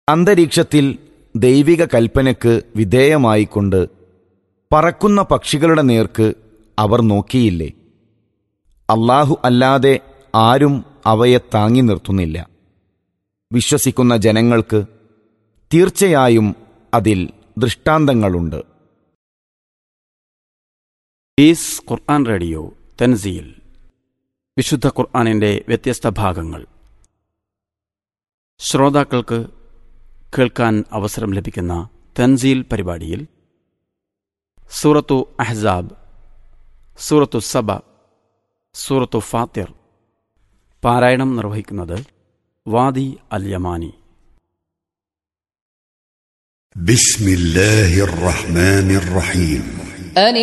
അന്തരീക്ഷത്തിൽ ദൈവിക കൽപ്പനയ്ക്ക് വിധേയമായിക്കൊണ്ട് പറക്കുന്ന പക്ഷികളുടെ നേർക്ക് അവർ നോക്കിയില്ലേ അള്ളാഹു അല്ലാതെ ആരും അവയെ താങ്ങി നിർത്തുന്നില്ല വിശ്വസിക്കുന്ന ജനങ്ങൾക്ക് തീർച്ചയായും അതിൽ ദൃഷ്ടാന്തങ്ങളുണ്ട് പീസ് ഖുർആൻ റേഡിയോ തൻസീൽ വിശുദ്ധ ഖുർആനിൻ്റെ വ്യത്യസ്ത ഭാഗങ്ങൾ ശ്രോതാക്കൾക്ക് കേൾക്കാൻ അവസരം ലഭിക്കുന്ന തൻസീൽ പരിപാടിയിൽ സൂറത്തു അഹ്സാബ് സൂറത്തു സബ സൂറത്തു ഫാത്തിർ പാരായണം നിർവഹിക്കുന്നത് വാദി അൽ യമാനി بسم الله الرحمن الرحيم ألف